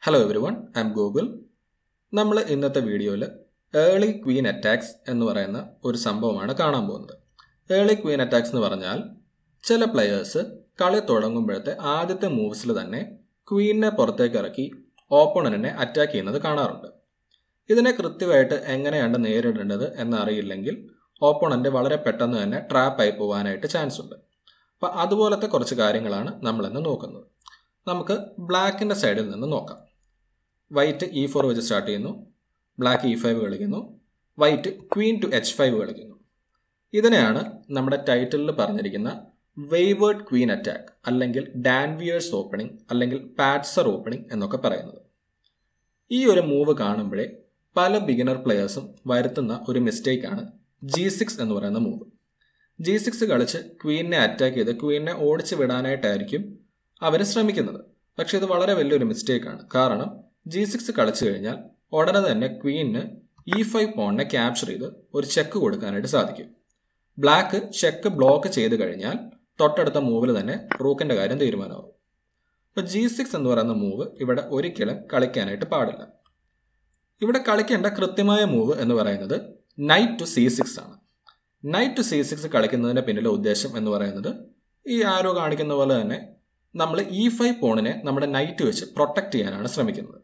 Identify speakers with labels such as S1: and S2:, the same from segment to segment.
S1: hello everyone I'm Google നമ്മൾ ഇന്നത്തെ വീഡിയോയിൽ ഏർലി ക്വീൻ അറ്റാക്സ് എന്ന് പറയുന്ന ഒരു സംഭവമാണ് കാണാൻ പോകുന്നത് ഏർലി ക്വീൻ അറ്റാക്സ് എന്ന് പറഞ്ഞാൽ ചില പ്ലെയേഴ്സ് കളി തുടങ്ങുമ്പോഴത്തെ ആദ്യത്തെ മൂവ്സിൽ തന്നെ ക്വീനിനെ പുറത്തേക്ക് ഇറക്കി ഓപ്പണന്റിനെ അറ്റാക്ക് ചെയ്യുന്നത് കാണാറുണ്ട് ഇതിനെ കൃത്യമായിട്ട് എങ്ങനെയാണ് നേരിടേണ്ടത് എന്നറിയില്ലെങ്കിൽ ഓപ്പണന്റ് വളരെ പെട്ടെന്ന് തന്നെ ട്രാപ്പായി പോകാനായിട്ട് ചാൻസ് ഉണ്ട് അപ്പം അതുപോലത്തെ കുറച്ച് കാര്യങ്ങളാണ് നമ്മളിന്ന് നോക്കുന്നത് നമുക്ക് ബ്ലാക്കിൻ്റെ സൈഡിൽ നിന്ന് നോക്കാം വൈറ്റ് ഇ ഫോർ വെച്ച് സ്റ്റാർട്ട് ചെയ്യുന്നു ബ്ലാക്ക് ഇ ഫൈവ് കളിക്കുന്നു white queen to h five കളിക്കുന്നു ഇതിനെയാണ് നമ്മുടെ ടൈറ്റിലിൽ പറഞ്ഞിരിക്കുന്ന വെയ്വേർഡ് ക്വീൻ അറ്റാക്ക് അല്ലെങ്കിൽ ഡാൻവിയേഴ്സ് ഓപ്പണിംഗ് അല്ലെങ്കിൽ പാറ്റ്സർ ഓപ്പണിംഗ് എന്നൊക്കെ പറയുന്നത് ഈ ഒരു മൂവ് കാണുമ്പോഴേ പല ബിഗിനർ പ്ലെയേഴ്സും വരുത്തുന്ന ഒരു മിസ്റ്റേക്കാണ് ജി സിക്സ് എന്ന് പറയുന്ന മൂവ് ജി സിക്സ് കളിച്ച് ക്വീനിനെ അറ്റാക്ക് ചെയ്ത് ക്വീനിനെ ഓടിച്ച് വിടാനായിട്ടായിരിക്കും അവർ ശ്രമിക്കുന്നത് പക്ഷേ ഇത് വളരെ വലിയൊരു മിസ്റ്റേക്കാണ് കാരണം ജി സിക്സ് കളിച്ചു കഴിഞ്ഞാൽ ഉടനെ തന്നെ ക്വീനിന് ഇ ഫൈവ് പോണിനെ ക്യാപ്ചർ ചെയ്ത് ഒരു ചെക്ക് കൊടുക്കാനായിട്ട് സാധിക്കും ബ്ലാക്ക് ചെക്ക് ബ്ലോക്ക് ചെയ്ത് കഴിഞ്ഞാൽ തൊട്ടടുത്ത മൂവിൽ തന്നെ റൂക്കിന്റെ കാര്യം തീരുമാനമാവും അപ്പോൾ ജി സിക്സ് എന്ന് പറയുന്ന മൂവ് ഇവിടെ ഒരിക്കലും കളിക്കാനായിട്ട് പാടില്ല ഇവിടെ കളിക്കേണ്ട കൃത്യമായ മൂവ് എന്ന് പറയുന്നത് നൈറ്റ് ടു സി സിക്സ് ആണ് നൈറ്റ് ടു സി സിക്സ് കളിക്കുന്നതിന്റെ പിന്നിലെ ഉദ്ദേശം എന്ന് പറയുന്നത് ഈ ആരോ കാണിക്കുന്ന പോലെ തന്നെ നമ്മൾ ഇ ഫൈവ് പോണിനെ നമ്മുടെ നൈറ്റ് വെച്ച് പ്രൊട്ടക്ട് ചെയ്യാനാണ് ശ്രമിക്കുന്നത്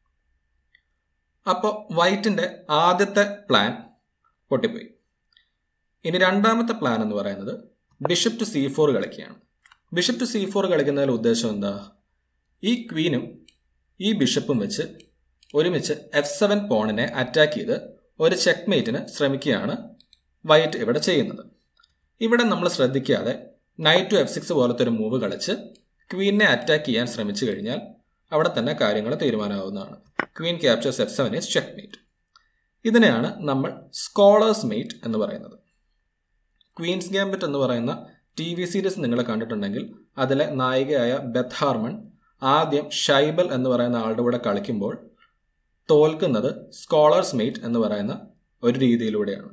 S1: അപ്പോൾ വൈറ്റിന്റെ ആദ്യത്തെ പ്ലാൻ പൊട്ടിപ്പോയി ഇനി രണ്ടാമത്തെ പ്ലാൻ എന്ന് പറയുന്നത് ബിഷപ്പ് ടു സി ഫോർ കളിക്കുകയാണ് ബിഷപ്പ് ടു സി ഫോർ കളിക്കുന്നതിൽ ഉദ്ദേശം എന്താ ഈ ക്വീനും ഈ ബിഷപ്പും വെച്ച് ഒരുമിച്ച് എഫ് സെവൻ പോണിനെ അറ്റാക്ക് ചെയ്ത് ഒരു ചെക്ക്മേറ്റിന് ശ്രമിക്കുകയാണ് വൈറ്റ് ഇവിടെ ചെയ്യുന്നത് ഇവിടെ നമ്മൾ ശ്രദ്ധിക്കാതെ നൈറ്റ് ടു എഫ് സിക്സ് പോലത്തെ ഒരു മൂവ് കളിച്ച് ക്വീനെ അറ്റാക്ക് ചെയ്യാൻ ശ്രമിച്ചു കഴിഞ്ഞാൽ അവിടെ തന്നെ കാര്യങ്ങൾ തീരുമാനമാവുന്നതാണ് queen captures f seven is checkmate ഇതിനെയാണ് നമ്മൾ സ്കോളേഴ്സ് മേറ്റ് എന്ന് പറയുന്നത് ക്വീൻസ് ഗാംബിറ്റ് എന്ന് പറയുന്ന ടി വി സീരീസ് നിങ്ങൾ കണ്ടിട്ടുണ്ടെങ്കിൽ അതിലെ നായികയായ ബെത്ത് ഹാർമൺ ആദ്യം ഷൈബൽ എന്ന് പറയുന്ന ആളുടെ കൂടെ കളിക്കുമ്പോൾ തോൽക്കുന്നത് സ്കോളേഴ്സ് മേറ്റ് എന്ന് പറയുന്ന ഒരു രീതിയിലൂടെയാണ്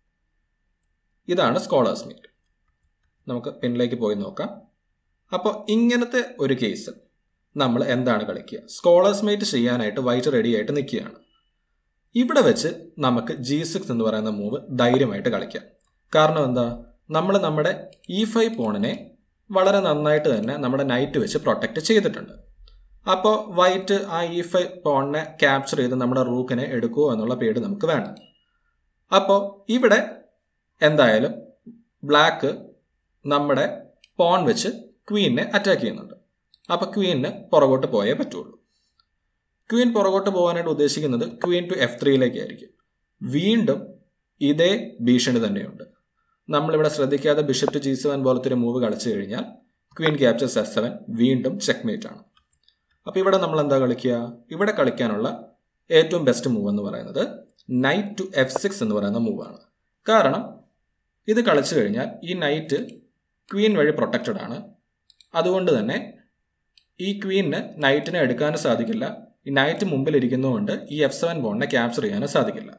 S1: ഇതാണ് സ്കോളേഴ്സ് മീറ്റ് നമുക്ക് പിന്നിലേക്ക് പോയി നോക്കാം അപ്പോൾ ഇങ്ങനത്തെ ഒരു കേസ് നമ്മൾ എന്താണ് കളിക്കുക സ്കോളേഴ്സ് മേറ്റ് ചെയ്യാനായിട്ട് വൈറ്റ് റെഡി ആയിട്ട് നിൽക്കുകയാണ് ഇവിടെ വെച്ച് നമുക്ക് ജി സിക്സ് എന്ന് പറയുന്ന മൂവ് ധൈര്യമായിട്ട് കളിക്കാം കാരണം എന്താ നമ്മൾ നമ്മുടെ ഇ ഫൈവ് പോണിനെ വളരെ നന്നായിട്ട് തന്നെ നമ്മുടെ നൈറ്റ് വെച്ച് പ്രൊട്ടക്റ്റ് ചെയ്തിട്ടുണ്ട് അപ്പോൾ വൈറ്റ് ആ ഇ ഫൈവ് പോണിനെ ക്യാപ്ചർ ചെയ്ത് നമ്മുടെ റൂക്കിനെ എടുക്കുമോ എന്നുള്ള പേടി നമുക്ക് വേണം അപ്പോൾ ഇവിടെ എന്തായാലും ബ്ലാക്ക് നമ്മുടെ പോൺ വെച്ച് ക്വീനെ അറ്റാക്ക് ചെയ്യുന്നുണ്ട് അപ്പോൾ ക്വീനിന് പുറകോട്ട് പോയേ പറ്റുള്ളൂ ക്വീൻ പുറകോട്ട് പോകാനായിട്ട് ഉദ്ദേശിക്കുന്നത് ക്വീൻ ടു എഫ് ത്രീയിലേക്കായിരിക്കും വീണ്ടും ഇതേ ഭീഷണി തന്നെയുണ്ട് നമ്മളിവിടെ ശ്രദ്ധിക്കാതെ ബിഷപ്പ് ടു ജി സെവൻ പോലത്തെ ഒരു മൂവ് കളിച്ചു കഴിഞ്ഞാൽ ക്വീൻ ക്യാപ്ചേഴ്സ് എഫ് സെവൻ വീണ്ടും ചെക്ക്മേറ്റ് ആണ് അപ്പോൾ ഇവിടെ നമ്മൾ എന്താ കളിക്കുക ഇവിടെ കളിക്കാനുള്ള ഏറ്റവും ബെസ്റ്റ് മൂവ് എന്ന് പറയുന്നത് നൈറ്റ് ടു എഫ് സിക്സ് എന്ന് പറയുന്ന മൂവാണ് കാരണം ഇത് കളിച്ചു കഴിഞ്ഞാൽ ഈ നൈറ്റ് ക്വീൻ വഴി പ്രൊട്ടക്റ്റഡ് ആണ് അതുകൊണ്ട് തന്നെ ഈ ക്വീനിന് നൈറ്റിനെ എടുക്കാനും സാധിക്കില്ല ഈ നൈറ്റ് മുമ്പിൽ ഇരിക്കുന്നതുകൊണ്ട് ഈ എഫ് സെവൻ ബോണിനെ ക്യാപ്ചർ ചെയ്യാനും സാധിക്കില്ല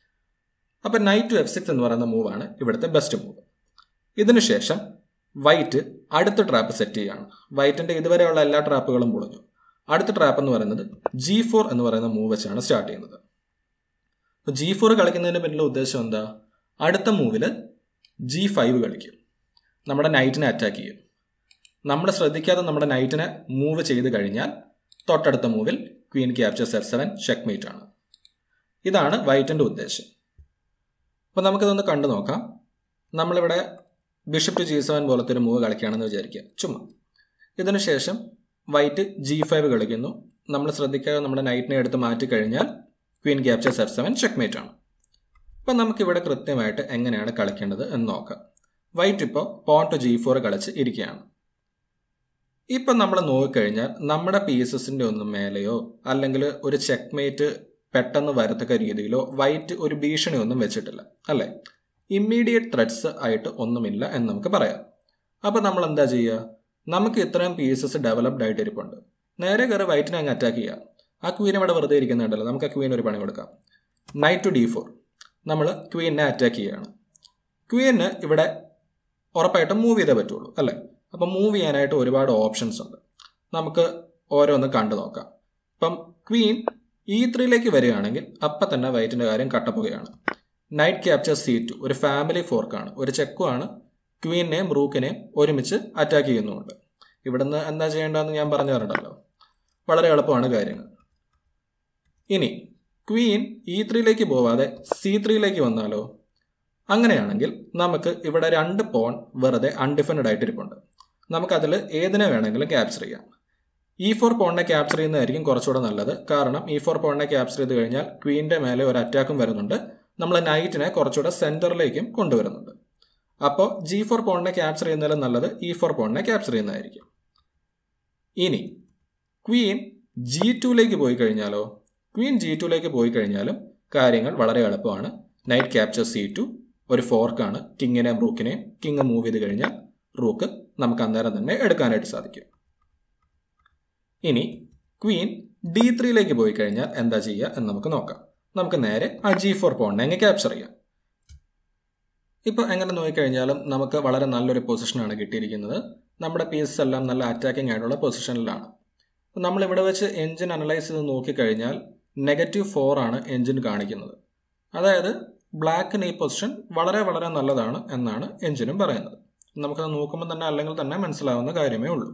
S1: അപ്പം നൈറ്റ് ടു എഫ് സിക്സ് എന്ന് പറയുന്ന മൂവാണ് ഇവിടുത്തെ ബെസ്റ്റ് മൂവ് ഇതിനുശേഷം വൈറ്റ് അടുത്ത ട്രാപ്പ് സെറ്റ് ചെയ്യുകയാണ് വൈറ്റിന്റെ ഇതുവരെയുള്ള എല്ലാ ട്രാപ്പുകളും പൊളിഞ്ഞു അടുത്ത ട്രാപ്പ് എന്ന് പറയുന്നത് ജി ഫോർ എന്ന് പറയുന്ന മൂവ് വെച്ചാണ് സ്റ്റാർട്ട് ചെയ്യുന്നത് അപ്പോൾ ജി ഫോർ കളിക്കുന്നതിന് പിന്നിലെ ഉദ്ദേശം എന്താ അടുത്ത മൂവിൽ ജി ഫൈവ് കളിക്കും നമ്മുടെ നൈറ്റിനെ അറ്റാക്ക് ചെയ്യും നമ്മൾ ശ്രദ്ധിക്കാതെ നമ്മുടെ നൈറ്റിനെ മൂവ് ചെയ്ത് കഴിഞ്ഞാൽ തൊട്ടടുത്ത മൂവിൽ queen captures f seven checkmate ആണ് ഇതാണ് വൈറ്റിൻ്റെ ഉദ്ദേശം അപ്പോൾ നമുക്കിതൊന്ന് കണ്ടു നോക്കാം നമ്മളിവിടെ ബിഷപ്പ് ടു ജി സെവൻ പോലത്തെ ഒരു മൂവ് കളിക്കുകയാണെന്ന് വിചാരിക്കുക ചുമ്മാ ഇതിനുശേഷം വൈറ്റ് ജി ഫൈവ് കളിക്കുന്നു നമ്മൾ ശ്രദ്ധിക്കാതെ നമ്മുടെ നൈറ്റിനെ എടുത്ത് മാറ്റി കഴിഞ്ഞാൽ queen captures f seven checkmate ആണ് അപ്പം നമുക്കിവിടെ കൃത്യമായിട്ട് എങ്ങനെയാണ് കളിക്കേണ്ടത് എന്ന് നോക്കാം വൈറ്റ് ഇപ്പോൾ പോൺ ടു ജി ഫോർ കളിച്ച് ഇരിക്കുകയാണ് ഇപ്പം നമ്മൾ നോക്കിക്കഴിഞ്ഞാൽ നമ്മുടെ പീസസിൻ്റെ ഒന്നും മേലെയോ അല്ലെങ്കിൽ ഒരു ചെക്ക്മേറ്റ് പെട്ടെന്ന് വരത്തക്ക രീതിയിലോ വൈറ്റ് ഒരു ഭീഷണി ഒന്നും വെച്ചിട്ടില്ല അല്ലേ ഇമ്മീഡിയറ്റ് ത്രെഡ്സ് ആയിട്ട് ഒന്നുമില്ല എന്ന് നമുക്ക് പറയാം അപ്പം നമ്മൾ എന്താ ചെയ്യുക നമുക്ക് ഇത്രയും പീസസ് ഡെവലപ്ഡ് ആയിട്ട് ഇരിപ്പുണ്ട് നേരെ കയറി വൈറ്റിനെ അങ്ങ് അറ്റാക്ക് ചെയ്യുക ആ ക്വീൻ ഇവിടെ വെറുതെ ഇരിക്കുന്നുണ്ടല്ലോ നമുക്ക് ആ ക്വീൻ ഒരു പണി കൊടുക്കാം നൈറ്റ് ടു ഡി ഫോർ നമ്മൾ ക്വീനെ അറ്റാക്ക് ചെയ്യുകയാണ് ക്വീന് ഇവിടെ ഉറപ്പായിട്ടും മൂവ് ചെയ്തേ പറ്റുള്ളൂ അല്ലേ അപ്പം മൂവ് ചെയ്യാനായിട്ട് ഒരുപാട് ഓപ്ഷൻസ് ഉണ്ട് നമുക്ക് ഓരോന്ന് കണ്ടു നോക്കാം ഇപ്പം ക്വീൻ ഇ ത്രീയിലേക്ക് വരികയാണെങ്കിൽ അപ്പം തന്നെ വൈറ്റിൻ്റെ കാര്യം കട്ടപ്പുകയാണ് നൈറ്റ് ക്യാപ്ചർ സി ടു ഒരു ഫാമിലി ഫോർക്കാണ് ഒരു ചെക്കുമാണ് ക്വീനെയും റൂക്കിനെയും ഒരുമിച്ച് അറ്റാക്ക് ചെയ്യുന്നുമുണ്ട് ഇവിടുന്ന് എന്താ ചെയ്യേണ്ടതെന്ന് ഞാൻ പറഞ്ഞു തരണ്ടല്ലോ വളരെ എളുപ്പമാണ് കാര്യങ്ങൾ ഇനി ക്വീൻ ഇ ത്രീയിലേക്ക് പോവാതെ സി ത്രീയിലേക്ക് വന്നാലോ അങ്ങനെയാണെങ്കിൽ നമുക്ക് ഇവിടെ രണ്ട് പോൺ വെറുതെ അൺഡിഫൻഡ് ആയിട്ട് ഇരിപ്പുണ്ട് നമുക്കതിൽ ഏതിനെ വേണമെങ്കിലും ക്യാപ്ചർ ചെയ്യാം ഇ ഫോർ പോണിനെ ക്യാപ്ചർ ചെയ്യുന്നതായിരിക്കും കുറച്ചുകൂടെ നല്ലത് കാരണം ഇ ഫോർ പോണിനെ ക്യാപ്ചർ ചെയ്ത് കഴിഞ്ഞാൽ ക്വീൻ്റെ മേലെ ഒരു അറ്റാക്കും വരുന്നുണ്ട് നമ്മൾ നൈറ്റിനെ കുറച്ചുകൂടെ സെൻറ്ററിലേക്കും കൊണ്ടുവരുന്നുണ്ട് അപ്പോൾ ജി ഫോർ പോണിനെ ക്യാപ്ചർ ചെയ്യുന്നതിലും നല്ലത് ഇ ഫോർ പോണിനെ ക്യാപ്ചർ ചെയ്യുന്നതായിരിക്കും ഇനി ക്വീൻ ജി ടുവിലേക്ക് പോയി കഴിഞ്ഞാലോ ക്വീൻ ജി ടുവിലേക്ക് പോയി കഴിഞ്ഞാലും കാര്യങ്ങൾ വളരെ എളുപ്പമാണ് നൈറ്റ് ക്യാപ്ചർ സി ടു ഒരു ഫോർക്കാണ് കിങ്ങിനെയും റൂക്കിനെയും കിങ് മൂവ് ചെയ്ത് കഴിഞ്ഞാൽ റൂക്ക് നമുക്ക് അന്നേരം തന്നെ എടുക്കാനായിട്ട് സാധിക്കും ഇനി ക്വീൻ ഡി ത്രീയിലേക്ക് പോയി കഴിഞ്ഞാൽ എന്താ ചെയ്യുക എന്ന് നമുക്ക് നോക്കാം നമുക്ക് നേരെ ആ ജി ഫോർ പോണിനെ അങ്ങ് ക്യാപ്ചർ ചെയ്യാം ഇപ്പോൾ എങ്ങനെ നോക്കിക്കഴിഞ്ഞാലും നമുക്ക് വളരെ നല്ലൊരു പൊസിഷനാണ് കിട്ടിയിരിക്കുന്നത് നമ്മുടെ പീസസ് എല്ലാം നല്ല അറ്റാക്കിംഗ് ആയിട്ടുള്ള പൊസിഷനിലാണ് നമ്മൾ ഇവിടെ വെച്ച് എൻജിൻ അനലൈസ് ചെയ്ത് നോക്കിക്കഴിഞ്ഞാൽ നെഗറ്റീവ് ഫോർ ആണ് എൻജിൻ കാണിക്കുന്നത് അതായത് ബ്ലാക്കിന് ഈ പൊസിഷൻ വളരെ വളരെ നല്ലതാണ് എന്നാണ് എൻജിനും പറയുന്നത് നമുക്കത് നോക്കുമ്പോൾ തന്നെ അല്ലെങ്കിൽ തന്നെ മനസ്സിലാവുന്ന കാര്യമേ ഉള്ളൂ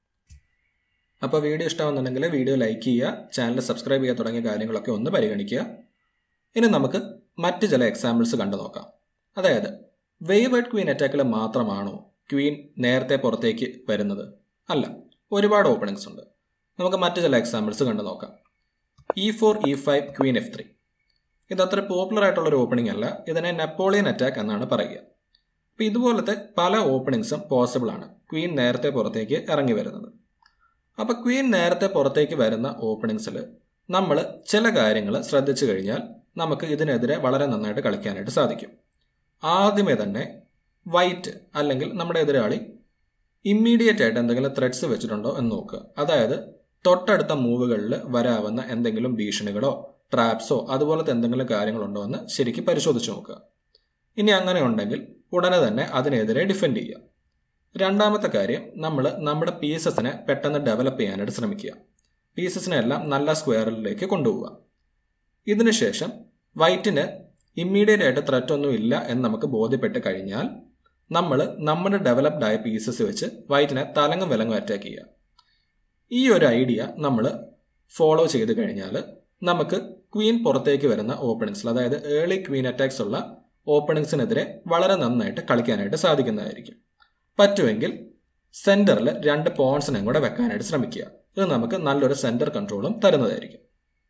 S1: അപ്പോൾ വീഡിയോ ഇഷ്ടമാണെന്നുണ്ടെങ്കിൽ വീഡിയോ ലൈക്ക് ചെയ്യുക ചാനൽ സബ്സ്ക്രൈബ് ചെയ്യുക തുടങ്ങിയ കാര്യങ്ങളൊക്കെ ഒന്ന് പരിഗണിക്കുക ഇനി നമുക്ക് മറ്റ് ചില എക്സാമ്പിൾസ് കണ്ടു നോക്കാം അതായത് വേവേഡ് ക്വീൻ അറ്റാക്കിൽ മാത്രമാണോ ക്വീൻ നേരത്തെ പുറത്തേക്ക് വരുന്നത് അല്ല ഒരുപാട് ഓപ്പണിങ്സ് ഉണ്ട് നമുക്ക് മറ്റ് ചില എക്സാമ്പിൾസ് കണ്ടു നോക്കാം e four e five queen f three ഇത് അത്ര പോപ്പുലർ ആയിട്ടുള്ള ഒരു ഓപ്പണിംഗ് അല്ല ഇതിനെ നെപ്പോളിയൻ അറ്റാക്ക് എന്നാണ് പറയുക അപ്പോൾ ഇതുപോലത്തെ പല ഓപ്പണിങ്സും പോസിബിൾ ആണ് ക്വീൻ നേരത്തെ പുറത്തേക്ക് ഇറങ്ങി വരുന്നത് അപ്പോൾ ക്വീൻ നേരത്തെ പുറത്തേക്ക് വരുന്ന ഓപ്പണിങ്സിൽ നമ്മൾ ചില കാര്യങ്ങൾ ശ്രദ്ധിച്ചു കഴിഞ്ഞാൽ നമുക്ക് ഇതിനെതിരെ വളരെ നന്നായിട്ട് കളിക്കാനായിട്ട് സാധിക്കും ആദ്യമേ തന്നെ വൈറ്റ് അല്ലെങ്കിൽ നമ്മുടെ എതിരാളി ഇമ്മീഡിയറ്റ് ആയിട്ട് എന്തെങ്കിലും ത്രെഡ്സ് വെച്ചിട്ടുണ്ടോ എന്ന് നോക്കുക അതായത് തൊട്ടടുത്ത മൂവുകളിൽ വരാവുന്ന എന്തെങ്കിലും ഭീഷണികളോ ട്രാപ്സോ അതുപോലത്തെ എന്തെങ്കിലും കാര്യങ്ങളുണ്ടോ എന്ന് ശരിക്കും പരിശോധിച്ച് നോക്കുക ഇനി അങ്ങനെ ഉണ്ടെങ്കിൽ ഉടനെ തന്നെ അതിനെതിരെ ഡിഫെൻഡ് ചെയ്യുക രണ്ടാമത്തെ കാര്യം നമ്മൾ നമ്മുടെ പീസസിനെ പെട്ടെന്ന് ഡെവലപ്പ് ചെയ്യാനായിട്ട് ശ്രമിക്കുക പീസസിനെ എല്ലാം നല്ല സ്ക്വയറിലേക്ക് കൊണ്ടുപോവുക ഇതിനുശേഷം വൈറ്റിന് ഇമ്മീഡിയറ്റ് ആയിട്ട് ത്രെറ്റ് ഒന്നും ഇല്ല എന്ന് നമുക്ക് ബോധ്യപ്പെട്ട് കഴിഞ്ഞാൽ നമ്മൾ നമ്മുടെ ഡെവലപ്ഡ് ആയ പീസസ് വെച്ച് വൈറ്റിനെ തലങ്ങും വിലങ്ങും അറ്റാക്ക് ചെയ്യുക ഈ ഒരു ഐഡിയ നമ്മൾ ഫോളോ ചെയ്ത് കഴിഞ്ഞാൽ നമുക്ക് ക്വീൻ പുറത്തേക്ക് വരുന്ന ഓപ്പണിങ്സിൽ അതായത് ഏർലി ക്വീൻ അറ്റാക്സ് ഉള്ള ഓപ്പണിങ്സിനെതിരെ വളരെ നന്നായിട്ട് കളിക്കാനായിട്ട് സാധിക്കുന്നതായിരിക്കും പറ്റുമെങ്കിൽ സെന്ററിൽ രണ്ട് പോൺസിനെയും കൂടെ വെക്കാനായിട്ട് ശ്രമിക്കുക ഇത് നമുക്ക് നല്ലൊരു സെന്റർ കൺട്രോളും തരുന്നതായിരിക്കും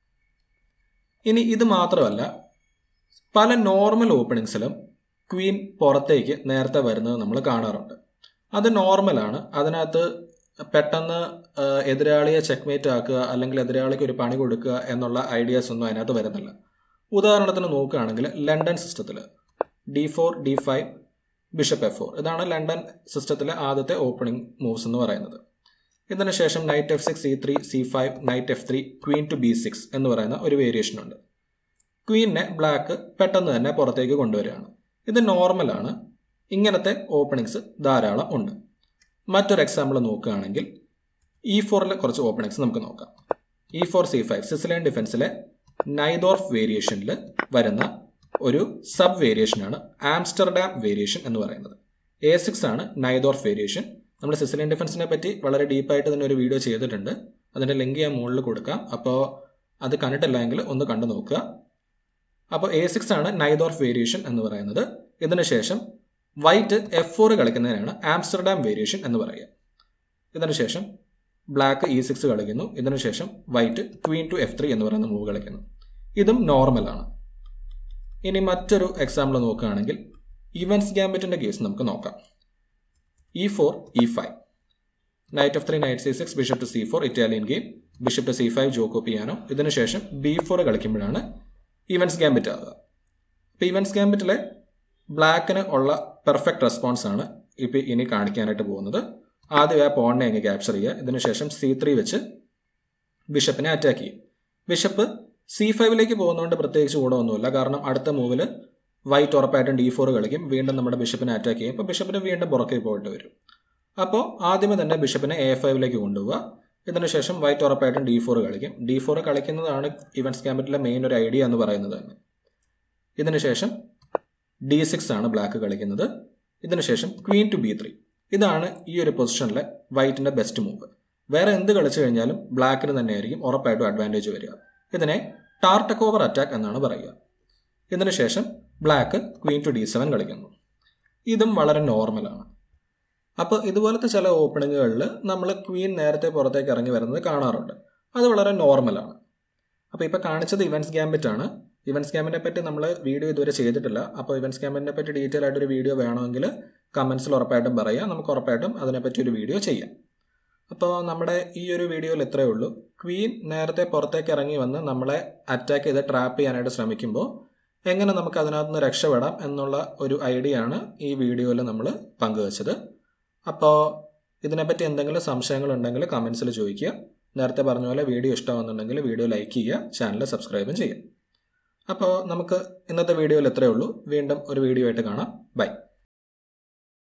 S1: ഇനി ഇത് മാത്രമല്ല പല നോർമൽ ഓപ്പണിങ്സിലും ക്വീൻ പുറത്തേക്ക് നേരത്തെ വരുന്നത് നമ്മൾ കാണാറുണ്ട് അത് നോർമലാണ് അതിനകത്ത് പെട്ടെന്ന് എതിരാളിയെ ചെക്ക്മേറ്റ് ആക്കുക അല്ലെങ്കിൽ എതിരാളിക്ക് ഒരു പണി കൊടുക്കുക എന്നുള്ള ഐഡിയാസ് ഒന്നും അതിനകത്ത് വരുന്നില്ല ഉദാഹരണത്തിന് നോക്കുകയാണെങ്കിൽ ലണ്ടൻ സിസ്റ്റത്തിൽ d four d five bishop f four ഇതാണ് ലണ്ടൻ സിസ്റ്റത്തിലെ ആദ്യത്തെ ഓപ്പണിംഗ് മൂവ്സ് എന്ന് പറയുന്നത് ഇതിന് ശേഷം knight f six c three c five knight f three queen to b six എന്ന് പറയുന്ന ഒരു വേരിയേഷൻ ഉണ്ട് ക്വീനെ ബ്ലാക്ക് പെട്ടെന്ന് തന്നെ പുറത്തേക്ക് കൊണ്ടുവരികയാണ് ഇത് നോർമലാണ് ഇങ്ങനത്തെ ഓപ്പണിങ്സ് ധാരാളം ഉണ്ട് മറ്റൊരു എക്സാമ്പിൾ നോക്കുകയാണെങ്കിൽ ഇ ഫോറിലെ കുറച്ച് ഓപ്പണിങ്സ് നമുക്ക് നോക്കാം e four c five Sicilian ഡിഫൻസിലെ നൈദോർഫ് വേരിയേഷനിൽ വരുന്ന ഒരു സബ് വേരിയേഷനാണ് ആംസ്റ്റർഡാം വേരിയേഷൻ എന്ന് പറയുന്നത് എ സിക്സ് ആണ് നൈദോർഫ് വേരിയേഷൻ നമ്മൾ സിസിലിയൻ ഡിഫൻസിനെ പറ്റി വളരെ ഡീപ്പായിട്ട് തന്നെ ഒരു വീഡിയോ ചെയ്തിട്ടുണ്ട് അതിൻ്റെ ലിങ്ക് ഞാൻ മുകളിൽ കൊടുക്കാം അപ്പോൾ അത് കണ്ടിട്ടില്ല എങ്കിൽ ഒന്ന് കണ്ടു നോക്കുക അപ്പോൾ എ സിക്സ് ആണ് നൈദോർഫ് വേരിയേഷൻ എന്ന് പറയുന്നത് ഇതിനുശേഷം വൈറ്റ് എഫ് ഫോർ കളിക്കുന്നതിനാണ് ആംസ്റ്റർഡാം വേരിയേഷൻ എന്ന് പറയുക ഇതിനുശേഷം ബ്ലാക്ക് ഇ സിക്സ് കളിക്കുന്നു ഇതിനുശേഷം white queen to f three എന്ന് പറയുന്ന മൂവ് കളിക്കുന്നു ഇതും നോർമലാണ് ഇനി മറ്റൊരു എക്സാമ്പിൾ നോക്കുകയാണെങ്കിൽ ഇവൻസ് ഗാംബിറ്റിന്റെ കേസ് നമുക്ക് നോക്കാം e four e five knight f three knight c six bishop to c four Italian game bishop to c five Giuoco Piano ഇതിനുശേഷം ബി ഫോർ കളിക്കുമ്പോഴാണ് ഇവൻസ് ഗാംബിറ്റ് ആകുക അപ്പോൾ ഇവൻസ് ഗാംബിറ്റിലെ ബ്ലാക്കിന് ഉള്ള പെർഫെക്റ്റ് റെസ്പോൺസ് ആണ് ഇപ്പോൾ ഇനി കാണിക്കാനായിട്ട് പോകുന്നത് ആദ്യം ആ പോണിനെ അങ്ങ് ക്യാപ്ചർ ചെയ്യുക ഇതിനുശേഷം സി ത്രീ വെച്ച് ബിഷപ്പിനെ അറ്റാക്ക് ചെയ്യും ബിഷപ്പ് സി ഫൈവിലേക്ക് പോകുന്നതുകൊണ്ട് പ്രത്യേകിച്ച് ഗുണമൊന്നുമില്ല കാരണം അടുത്ത മൂവിൽ വൈറ്റ് ഉറപ്പായിട്ടും ഡി ഫോർ കളിക്കും വീണ്ടും നമ്മുടെ ബിഷപ്പിനെ അറ്റാക്ക് ചെയ്യും അപ്പോൾ ബിഷപ്പിന് വീണ്ടും പുറകെ പോയിട്ട് വരും അപ്പോൾ ആദ്യമേ തന്നെ ബിഷപ്പിനെ എ ഫൈവിലേക്ക് കൊണ്ടുപോവുക ഇതിനുശേഷം വൈറ്റ് ഉറപ്പായിട്ടും ഡി ഫോർ കളിക്കും ഡി ഫോർ കളിക്കുന്നതാണ് ഇവൻസ് ക്യാമ്പറ്റിലെ മെയിൻ ഒരു ഐഡിയ എന്ന് പറയുന്നത് തന്നെ ഇതിനുശേഷം ഡി സിക്സ് ആണ് ബ്ലാക്ക് കളിക്കുന്നത് ഇതിനുശേഷം ക്വീൻ ടു ബി ത്രീ ഇതാണ് ഈ ഒരു പൊസിഷനിലെ വൈറ്റിന്റെ ബെസ്റ്റ് മൂവ് വേറെ എന്ത് കളിച്ചു കഴിഞ്ഞാലും ബ്ലാക്കിന് തന്നെയായിരിക്കും ഉറപ്പായിട്ടും അഡ്വാൻറ്റേജ് വരിക ഇതിനെ ടാർട്ടക് ഓവർ അറ്റാക്ക് എന്നാണ് പറയുക ഇതിനുശേഷം black queen to d seven കളിക്കുന്നു ഇതും വളരെ നോർമലാണ് അപ്പോൾ ഇതുപോലത്തെ ചില ഓപ്പണിങ്ങുകളിൽ നമ്മൾ ക്വീൻ നേരത്തെ പുറത്തേക്ക് ഇറങ്ങി വരുന്നത് കാണാറുണ്ട് അത് വളരെ നോർമലാണ് അപ്പോൾ ഇപ്പോൾ കാണിച്ചത് ഇവൻസ് ഗ്യാമ്പറ്റ് ആണ് ഇവൻസ് ക്യാമ്പിനെ പറ്റി നമ്മൾ വീഡിയോ ഇതുവരെ ചെയ്തിട്ടില്ല അപ്പോൾ ഇവൻസ് ക്യാമ്പിനെ പറ്റി ഡീറ്റെയിൽ ആയിട്ടൊരു വീഡിയോ വേണമെങ്കിൽ കമൻസിൽ ഉറപ്പായിട്ടും പറയാം നമുക്ക് ഉറപ്പായിട്ടും അതിനെപ്പറ്റി ഒരു വീഡിയോ ചെയ്യാം അപ്പോൾ നമ്മുടെ ഈ ഒരു വീഡിയോയിൽ ഇത്രയേ ഉള്ളൂ ക്വീൻ നേരത്തെ പുറത്തേക്ക് ഇറങ്ങി വന്ന് നമ്മളെ അറ്റാക്ക് ചെയ്ത് ട്രാപ്പ് ചെയ്യാനായിട്ട് ശ്രമിക്കുമ്പോൾ എങ്ങനെ നമുക്ക് അതിനകത്ത് നിന്ന് രക്ഷപ്പെടാം എന്നുള്ള ഒരു ഐഡിയ ആണ് ഈ വീഡിയോയിൽ നമ്മൾ പങ്കുവച്ചത് അപ്പോൾ ഇതിനെപ്പറ്റി എന്തെങ്കിലും സംശയങ്ങൾ ഉണ്ടെങ്കിൽ കമൻസിൽ ചോദിക്കുക നേരത്തെ പറഞ്ഞ പോലെ വീഡിയോ ഇഷ്ടമാണെന്നുണ്ടെങ്കിൽ വീഡിയോ ലൈക്ക് ചെയ്യുക ചാനൽ സബ്സ്ക്രൈബും ചെയ്യുക അപ്പോൾ നമുക്ക് ഇന്നത്തെ വീഡിയോയിൽ ഇത്രയേ ഉള്ളൂ വീണ്ടും ഒരു വീഡിയോ ആയിട്ട് കാണാം ബൈ